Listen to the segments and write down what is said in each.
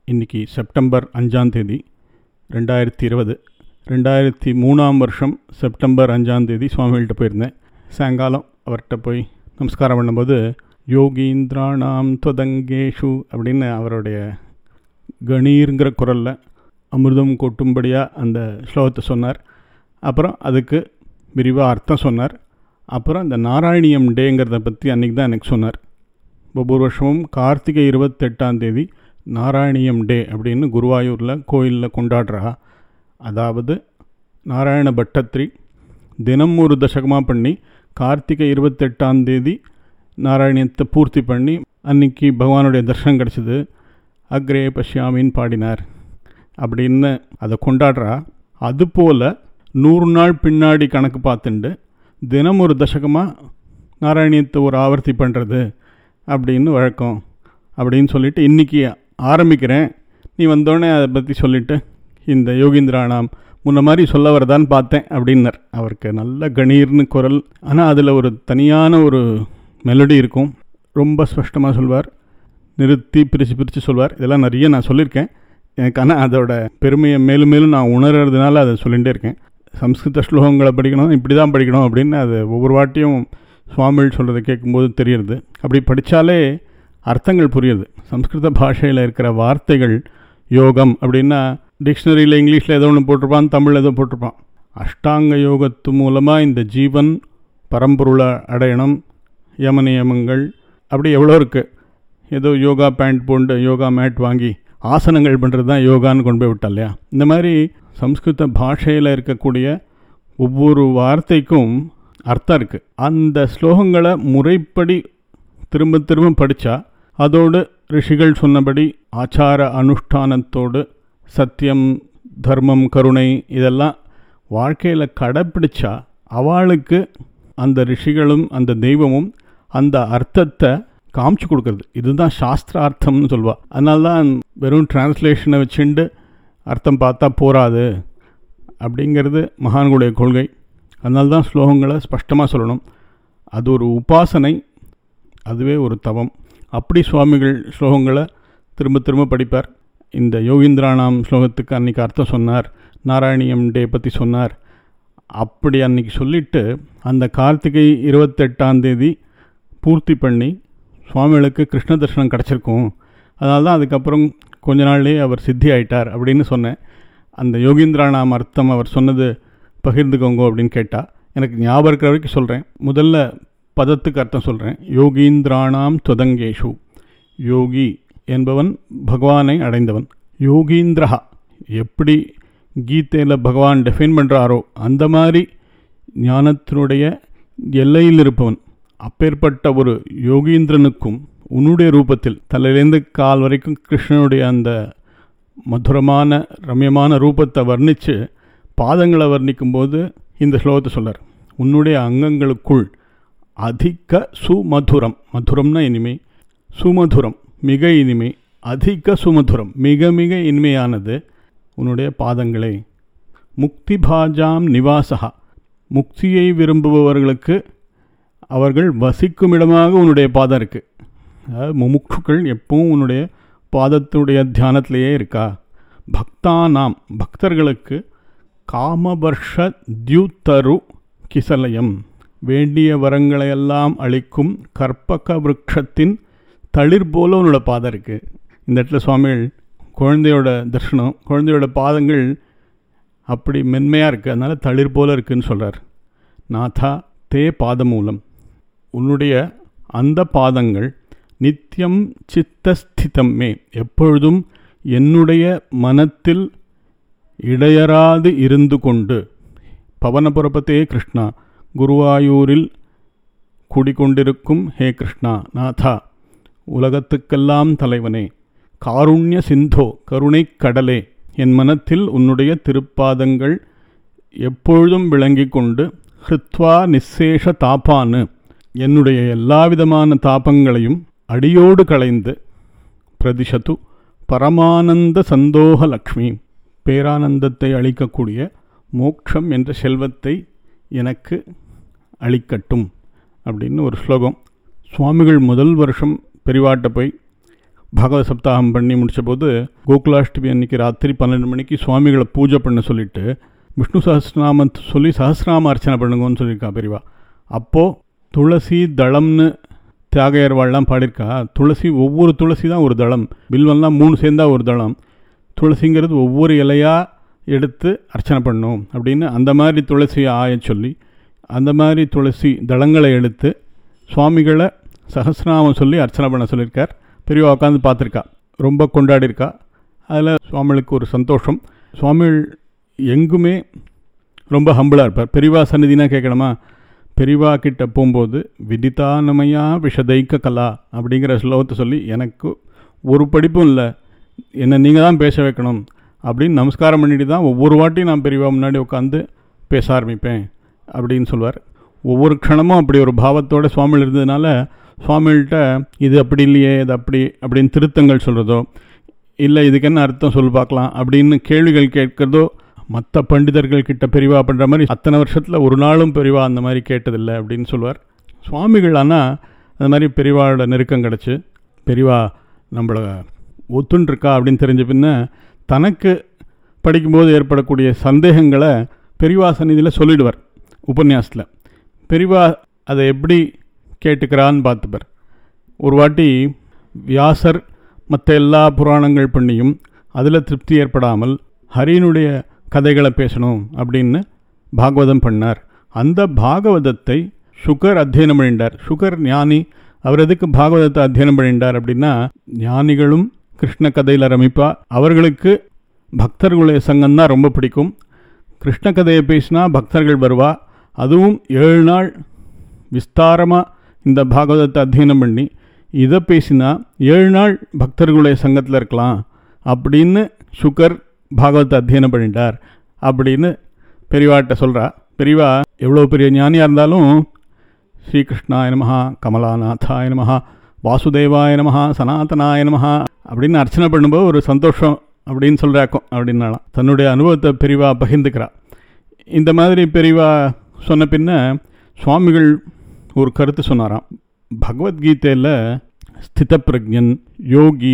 இன்றைக்கி செப்டம்பர் அஞ்சாம் தேதி ரெண்டாயிரத்தி இருபது ரெண்டாயிரத்தி மூணாம் வருஷம் செப்டம்பர் அஞ்சாம் தேதி சுவாமிகள்கிட்ட போயிருந்தேன் சாயங்காலம் அவர்கிட்ட போய் நமஸ்காரம் பண்ணும்போது யோகீந்திராணாம் துவதங்கேஷு அப்படின்னு அவருடைய கணீருங்கிற குரலில் அமிர்தம் கொட்டும்படியாக அந்த ஸ்லோகத்தை சொன்னார் அப்புறம் அதுக்கு விரிவாக அர்த்தம் சொன்னார் அப்புறம் இந்த நாராயணியம் டேங்கிறத பற்றி அன்றைக்கி தான் எனக்கு சொன்னார் ஒவ்வொரு வருஷமும் கார்த்திகை இருபத்தெட்டாம் தேதி நாராயணியம் டே அப்படின்னு குருவாயூரில் கோயிலில் கொண்டாடுறா அதாவது நாராயண பட்டத்ரி தினம் ஒரு தசகமாக பண்ணி கார்த்திகை இருபத்தெட்டாம் தேதி நாராயணியத்தை பூர்த்தி பண்ணி அன்னைக்கு பகவானுடைய தர்ஷனம் கிடச்சிது அக்ரே பஷ்யாமின்னு பாடினார் அப்படின்னு அதை கொண்டாடுறா அதுபோல் நூறு நாள் பின்னாடி கணக்கு பார்த்துண்டு தினம் ஒரு தசகமாக நாராயணியத்தை ஒரு ஆவர்த்தி பண்ணுறது அப்படின்னு வழக்கம் அப்படின்னு சொல்லிட்டு இன்றைக்கி ஆரம்பிக்கிறேன் நீ வந்தோடனே அதை பற்றி சொல்லிவிட்டு இந்த யோகீந்திரானாம் முன்ன மாதிரி சொல்ல வரதான்னு பார்த்தேன் அப்படின்னார் அவருக்கு நல்ல கணீர்னு குரல் ஆனால் அதில் ஒரு தனியான ஒரு மெலடி இருக்கும் ரொம்ப ஸ்பஷ்டமாக சொல்வார் நிறுத்தி பிரித்து பிரித்து சொல்வார் இதெல்லாம் நிறைய நான் சொல்லியிருக்கேன் எனக்கு ஆனால் அதோட பெருமையை மேலும் மேலும் நான் உணர்றதுனால அதை சொல்லிகிட்டே இருக்கேன் சம்ஸ்கிருத ஸ்லோகங்களை படிக்கணும் இப்படி தான் படிக்கணும் அப்படின்னு அது ஒவ்வொரு வாட்டியும் சுவாமிகள் சொல்கிறத கேட்கும்போது தெரியுது அப்படி படித்தாலே அர்த்தங்கள் புரியுது சம்ஸ்கிருத பாஷையில் இருக்கிற வார்த்தைகள் யோகம் அப்படின்னா டிக்ஷனரியில் இங்கிலீஷில் ஏதோ ஒன்று போட்டிருப்பான் தமிழில் ஏதோ போட்டிருப்பான் அஷ்டாங்க யோகத்து மூலமாக இந்த ஜீவன் பரம்பொருளை அடையணும் யம நியமங்கள் அப்படி எவ்வளோ இருக்குது ஏதோ யோகா பேண்ட் போண்டு யோகா மேட் வாங்கி ஆசனங்கள் பண்ணுறது தான் யோகான்னு கொண்டு போய் விட்டா இல்லையா இந்த மாதிரி சம்ஸ்கிருத பாஷையில் இருக்கக்கூடிய ஒவ்வொரு வார்த்தைக்கும் அர்த்தம் இருக்குது அந்த ஸ்லோகங்களை முறைப்படி திரும்ப திரும்ப படித்தா அதோடு ரிஷிகள் சொன்னபடி ஆச்சார அனுஷ்டானத்தோடு சத்தியம் தர்மம் கருணை இதெல்லாம் வாழ்க்கையில் கடைப்பிடிச்சா அவளுக்கு அந்த ரிஷிகளும் அந்த தெய்வமும் அந்த அர்த்தத்தை காமிச்சு கொடுக்குறது இதுதான் சாஸ்திரார்த்தம்னு சொல்லுவாள் அதனால தான் வெறும் டிரான்ஸ்லேஷனை வச்சுண்டு அர்த்தம் பார்த்தா போராது அப்படிங்கிறது மகான்களுடைய கொள்கை அதனால தான் ஸ்லோகங்களை ஸ்பஷ்டமாக சொல்லணும் அது ஒரு உபாசனை அதுவே ஒரு தவம் அப்படி சுவாமிகள் ஸ்லோகங்களை திரும்ப திரும்ப படிப்பார் இந்த யோகீந்திரானாம் ஸ்லோகத்துக்கு அன்றைக்கி அர்த்தம் சொன்னார் நாராயணியம் டே பற்றி சொன்னார் அப்படி அன்றைக்கி சொல்லிவிட்டு அந்த கார்த்திகை இருபத்தெட்டாம் தேதி பூர்த்தி பண்ணி சுவாமிகளுக்கு கிருஷ்ண தர்ஷனம் கிடச்சிருக்கும் அதனால தான் அதுக்கப்புறம் கொஞ்ச நாள்லேயே அவர் சித்தி ஆயிட்டார் அப்படின்னு சொன்னேன் அந்த யோகீந்திரானாம் அர்த்தம் அவர் சொன்னது பகிர்ந்துக்கோங்க அப்படின்னு கேட்டால் எனக்கு ஞாபகம் இருக்கிற வரைக்கும் சொல்கிறேன் முதல்ல பதத்துக்கு அர்த்தம் சொல்கிறேன் யோகீந்திரானாம் துவதங்கேஷு யோகி என்பவன் பகவானை அடைந்தவன் யோகீந்திரஹா எப்படி கீதையில் பகவான் டெஃபைன் பண்ணுறாரோ அந்த மாதிரி ஞானத்தினுடைய எல்லையில் இருப்பவன் அப்பேற்பட்ட ஒரு யோகீந்திரனுக்கும் உன்னுடைய ரூபத்தில் தலையிலேருந்து கால் வரைக்கும் கிருஷ்ணனுடைய அந்த மதுரமான ரம்யமான ரூபத்தை வர்ணித்து பாதங்களை வர்ணிக்கும்போது இந்த ஸ்லோகத்தை சொல்லார் உன்னுடைய அங்கங்களுக்குள் அதிக சுமதுரம் மதுரம்னா இனிமை சுமதுரம் மிக இனிமை அதிக சுமதுரம் மிக மிக இனிமையானது உன்னுடைய பாதங்களே முக்தி பாஜாம் நிவாசகா முக்தியை விரும்புபவர்களுக்கு அவர்கள் வசிக்கும் இடமாக உன்னுடைய பாதம் இருக்குது அதாவது முமுட்சுக்கள் எப்பவும் உன்னுடைய பாதத்துடைய தியானத்திலேயே இருக்கா பக்தானாம் பக்தர்களுக்கு காமவர்ஷ தியுத்தரு கிசலயம் வேண்டிய வரங்களையெல்லாம் அளிக்கும் கற்பக விரக்ஷத்தின் தளிர் போல உன்னோட பாதம் இருக்குது இந்த இடத்துல சுவாமிகள் குழந்தையோட தர்ஷனம் குழந்தையோட பாதங்கள் அப்படி மென்மையாக இருக்குது அதனால் தளிர் போல இருக்குதுன்னு சொல்கிறார் நாதா தே பாதமூலம் உன்னுடைய அந்த பாதங்கள் நித்தியம் சித்தஸ்திதம் மே எப்பொழுதும் என்னுடைய மனத்தில் இடையராது இருந்து கொண்டு பவனபுரபத்தே கிருஷ்ணா குருவாயூரில் குடிகொண்டிருக்கும் ஹே கிருஷ்ணா நாதா உலகத்துக்கெல்லாம் தலைவனே காருண்ய சிந்தோ கருணை கடலே என் மனத்தில் உன்னுடைய திருப்பாதங்கள் எப்பொழுதும் விளங்கி கொண்டு ஹிருத்வா நிசேஷ தாப்பானு என்னுடைய எல்லாவிதமான தாபங்களையும் அடியோடு களைந்து பிரதிஷத்து பரமானந்த சந்தோக லக்ஷ்மி பேரானந்தத்தை அளிக்கக்கூடிய மோக்ஷம் என்ற செல்வத்தை எனக்கு அளிக்கட்டும் அப்படின்னு ஒரு ஸ்லோகம் சுவாமிகள் முதல் வருஷம் பெரிவாட்ட போய் பாகவத சப்தாகம் பண்ணி முடித்த போது கோகுலாஷ்டமி அன்னைக்கு ராத்திரி பன்னெண்டு மணிக்கு சுவாமிகளை பூஜை பண்ண சொல்லிட்டு விஷ்ணு சஹஸ்ரநாமம் சொல்லி சஹஸ்ரநாம அர்ச்சனை பண்ணுங்கன்னு சொல்லியிருக்கா பெரியவா அப்போது துளசி தளம்னு தியாகையர்வாள்லாம் பாடியிருக்கா துளசி ஒவ்வொரு துளசி தான் ஒரு தளம் பில்வெல்லாம் மூணு சேர்ந்தா ஒரு தளம் துளசிங்கிறது ஒவ்வொரு இலையாக எடுத்து அர்ச்சனை பண்ணும் அப்படின்னு அந்த மாதிரி துளசியை ஆய சொல்லி அந்த மாதிரி துளசி தளங்களை எடுத்து சுவாமிகளை சஹஸ்ரநாமம் சொல்லி அர்ச்சனை பண்ண சொல்லியிருக்கார் பெரியவா உட்காந்து பார்த்துருக்கா ரொம்ப கொண்டாடியிருக்கா அதில் சுவாமிகளுக்கு ஒரு சந்தோஷம் சுவாமிகள் எங்குமே ரொம்ப ஹம்பிளாக இருப்பார் பெரியவா சந்நிதினா கேட்கணுமா பெரியவா கிட்ட போகும்போது விதிதானமையா விஷதைக்க கலா அப்படிங்கிற ஸ்லோகத்தை சொல்லி எனக்கு ஒரு படிப்பும் இல்லை என்னை நீங்கள் தான் பேச வைக்கணும் அப்படின்னு நமஸ்காரம் பண்ணிட்டு தான் ஒவ்வொரு வாட்டியும் நான் பெரியவா முன்னாடி உட்காந்து பேச ஆரம்பிப்பேன் அப்படின்னு சொல்லுவார் ஒவ்வொரு க்ஷணமும் அப்படி ஒரு பாவத்தோட சுவாமிகள் இருந்ததுனால சுவாமிகள்கிட்ட இது அப்படி இல்லையே இது அப்படி அப்படின்னு திருத்தங்கள் சொல்கிறதோ இல்லை இதுக்கு என்ன அர்த்தம் சொல்லி பார்க்கலாம் அப்படின்னு கேள்விகள் கேட்கிறதோ மற்ற பண்டிதர்கள் கிட்ட பெரிவா பண்ணுற மாதிரி அத்தனை வருஷத்தில் ஒரு நாளும் பெரிவா அந்த மாதிரி கேட்டதில்லை அப்படின்னு சொல்லுவார் சுவாமிகள் ஆனால் அந்த மாதிரி பெரிவாவோட நெருக்கம் கிடச்சி பெரிவா நம்மளை ஒத்துன்ட்ருக்கா அப்படின்னு தெரிஞ்ச பின்ன தனக்கு படிக்கும்போது ஏற்படக்கூடிய சந்தேகங்களை பெரிவா சந்நிதியில் சொல்லிடுவார் உபன்யாசத்தில் பெரிவா அதை எப்படி கேட்டுக்கிறான்னு பார்த்துப்பார் ஒரு வாட்டி வியாசர் மற்ற எல்லா புராணங்கள் பண்ணியும் அதில் திருப்தி ஏற்படாமல் ஹரியனுடைய கதைகளை பேசணும் அப்படின்னு பாகவதம் பண்ணார் அந்த பாகவதத்தை சுகர் அத்தியனம் பண்ணிட்டார் சுகர் ஞானி அவர் எதுக்கு பாகவதத்தை அத்தியனம் பண்ணிட்டார் அப்படின்னா ஞானிகளும் கிருஷ்ண கதையில் ரமிப்பா அவர்களுக்கு பக்தர்களுடைய சங்கம் தான் ரொம்ப பிடிக்கும் கிருஷ்ண கதையை பேசினா பக்தர்கள் வருவா அதுவும் ஏழு நாள் விஸ்தாரமாக இந்த பாகவதத்தை அத்தியனம் பண்ணி இதை பேசினா ஏழு நாள் பக்தர்களுடைய சங்கத்தில் இருக்கலாம் அப்படின்னு சுகர் பாகவத்தை அத்தியனம் பண்ணிட்டார் அப்படின்னு பெரியவாட்ட சொல்கிறா பெரியவா எவ்வளோ பெரிய ஞானியாக இருந்தாலும் ஸ்ரீகிருஷ்ணாய நமஹா கமலாநாதாய நமஹா வாசுதேவாய நமஹா சனாதனாய நமஹா அப்படின்னு அர்ச்சனை பண்ணும்போது ஒரு சந்தோஷம் அப்படின்னு சொல்கிறாக்கும் அப்படின்னாலாம் தன்னுடைய அனுபவத்தை பெரியவா பகிர்ந்துக்கிறா இந்த மாதிரி பெரியவா சொன்ன பின்ன சுவாமிகள் ஒரு கருத்து சொன்னாராம் பகவத்கீதையில் ஸ்தித பிரஜன் யோகி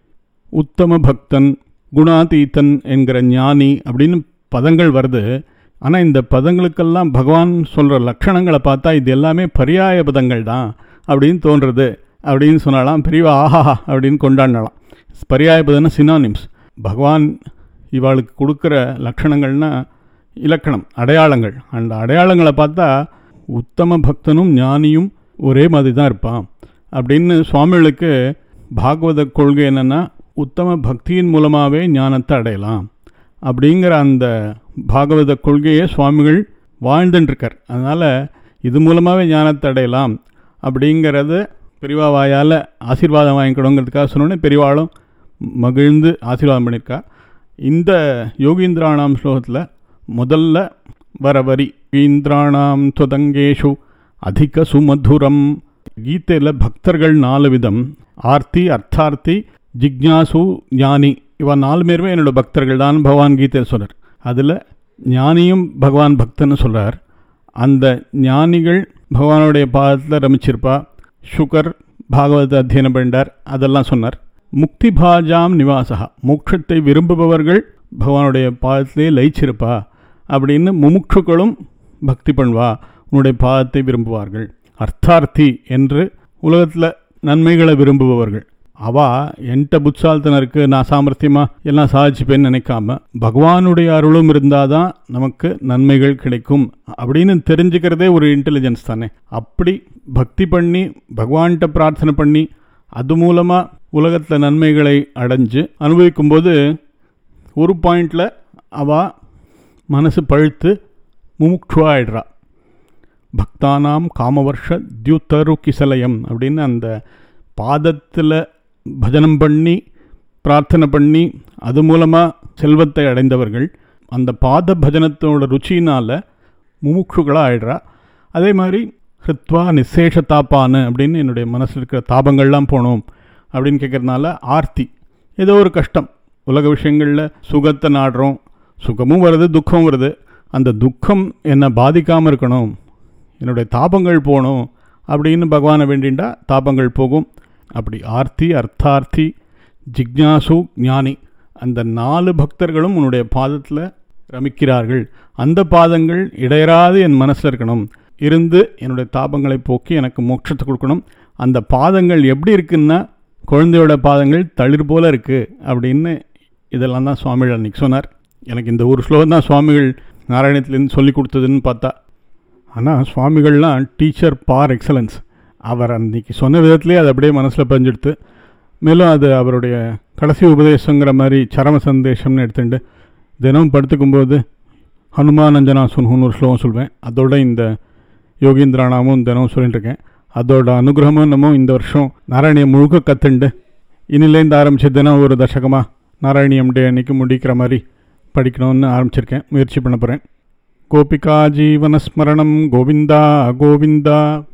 உத்தம பக்தன் குணாதீத்தன் என்கிற ஞானி அப்படின்னு பதங்கள் வருது ஆனால் இந்த பதங்களுக்கெல்லாம் பகவான் சொல்கிற லட்சணங்களை பார்த்தா இது எல்லாமே பரியாய பதங்கள் தான் அப்படின்னு தோன்றுறது அப்படின்னு சொன்னாலாம் பெரியவா ஆஹா அப்படின்னு கொண்டாடலாம் பரியாய பதம்னா சினானிம்ஸ் பகவான் இவாளுக்கு கொடுக்குற லட்சணங்கள்னா இலக்கணம் அடையாளங்கள் அந்த அடையாளங்களை பார்த்தா உத்தம பக்தனும் ஞானியும் ஒரே மாதிரி தான் இருப்பான் அப்படின்னு சுவாமிகளுக்கு பாகவத கொள்கை என்னென்னா உத்தம பக்தியின் மூலமாகவே ஞானத்தை அடையலாம் அப்படிங்கிற அந்த பாகவத கொள்கையை சுவாமிகள் வாழ்ந்துட்டுருக்கார் அதனால் இது மூலமாகவே ஞானத்தை அடையலாம் அப்படிங்கிறத பெரியவா வாயால் ஆசீர்வாதம் வாங்கிக்கணுங்கிறதுக்காக சொன்னோன்னே பெரியவாளும் மகிழ்ந்து ஆசீர்வாதம் பண்ணியிருக்கா இந்த யோகீந்திராணாம் ஸ்லோகத்தில் முதல்ல வர வரி ஈந்திராணாம் துவதங்கேஷு அதிக சுமதுரம் கீதையில் பக்தர்கள் நாலு விதம் ஆர்த்தி அர்த்தார்த்தி ஜிக்ஞாசு ஞானி இவன் நாலு பேருமே என்னோட பக்தர்கள் தான் பகவான் கீதையில் சொல்கிறார் அதில் ஞானியும் பகவான் பக்தன்னு சொல்கிறார் அந்த ஞானிகள் பகவானுடைய பாதத்தில் ரமிச்சிருப்பா சுகர் பாகவத அத்தியனம் பண்ணிட்டார் அதெல்லாம் சொன்னார் முக்தி பாஜாம் நிவாசா மோட்சத்தை விரும்புபவர்கள் பகவானுடைய பாதத்திலே லயிச்சிருப்பா அப்படின்னு முமுட்சுக்களும் பக்தி பண்ணுவா உன்னுடைய பாதத்தை விரும்புவார்கள் அர்த்தார்த்தி என்று உலகத்தில் நன்மைகளை விரும்புபவர்கள் அவா என்கிட்ட புட்சால்தனம் இருக்குது நான் சாமர்த்தியமாக எல்லாம் சாதிச்சுப்பேன்னு நினைக்காம பகவானுடைய அருளும் இருந்தால் தான் நமக்கு நன்மைகள் கிடைக்கும் அப்படின்னு தெரிஞ்சுக்கிறதே ஒரு இன்டெலிஜென்ஸ் தானே அப்படி பக்தி பண்ணி பகவான்கிட்ட பிரார்த்தனை பண்ணி அது மூலமாக உலகத்தில் நன்மைகளை அடைஞ்சு அனுபவிக்கும்போது ஒரு பாயிண்டில் அவள் மனசு பழுத்து முமுட்சுவாயிடுறா பக்தானாம் காமவர்ஷ தியுத்தரு கிசலயம் அப்படின்னு அந்த பாதத்தில் பஜனம் பண்ணி பிரார்த்தனை பண்ணி அது மூலமாக செல்வத்தை அடைந்தவர்கள் அந்த பாத பஜனத்தோட ருச்சினால் முமுட்சுகளாக ஆயிடுறா அதே மாதிரி ஹிருத்வா நிசேஷ தாப்பானு அப்படின்னு என்னுடைய மனசில் இருக்கிற தாபங்கள்லாம் போகணும் அப்படின்னு கேட்குறதுனால ஆர்த்தி ஏதோ ஒரு கஷ்டம் உலக விஷயங்களில் சுகத்தை நாடுறோம் சுகமும் வருது துக்கம் வருது அந்த துக்கம் என்னை பாதிக்காமல் இருக்கணும் என்னுடைய தாபங்கள் போகணும் அப்படின்னு பகவானை வேண்டிண்டா தாபங்கள் போகும் அப்படி ஆர்த்தி அர்த்தார்த்தி ஜிக்ஞாசு ஞானி அந்த நாலு பக்தர்களும் உன்னுடைய பாதத்தில் ரமிக்கிறார்கள் அந்த பாதங்கள் இடையராது என் மனசில் இருக்கணும் இருந்து என்னுடைய தாபங்களை போக்கி எனக்கு மோட்சத்தை கொடுக்கணும் அந்த பாதங்கள் எப்படி இருக்குன்னா குழந்தையோட பாதங்கள் தளிர் போல இருக்குது அப்படின்னு இதெல்லாம் தான் சுவாமிகள் அன்றைக்கி சொன்னார் எனக்கு இந்த ஒரு ஸ்லோகம் தான் சுவாமிகள் நாராயணத்துலேருந்து சொல்லி கொடுத்ததுன்னு பார்த்தா ஆனால் சுவாமிகள்லாம் டீச்சர் பார் எக்ஸலன்ஸ் அவர் அன்றைக்கி சொன்ன விதத்துலேயே அது அப்படியே மனசில் பதிஞ்செடுத்து மேலும் அது அவருடைய கடைசி உபதேசங்கிற மாதிரி சரம சந்தேஷம்னு எடுத்துட்டு தினம் படுத்துக்கும்போது ஹனுமான் அஞ்சனா சுன்ஹுன்னு ஒரு ஸ்லோகம் சொல்வேன் அதோட இந்த யோகீந்திரானாமும் தினம் சொல்லிட்டு இருக்கேன் அதோட அனுகிரகமும் என்னமோ இந்த வருஷம் நாராயணியை முழுக்க கற்றுண்டு இன்னிலேருந்து ஆரம்பித்த தினம் ஒரு தசகமாக நாராயணியம் டே அன்னைக்கு முடிக்கிற மாதிரி படிக்கணும்னு ஆரம்பிச்சிருக்கேன் முயற்சி பண்ண போகிறேன் கோபிகா ஜீவனஸ்மரணம் கோவிந்தா கோவிந்தா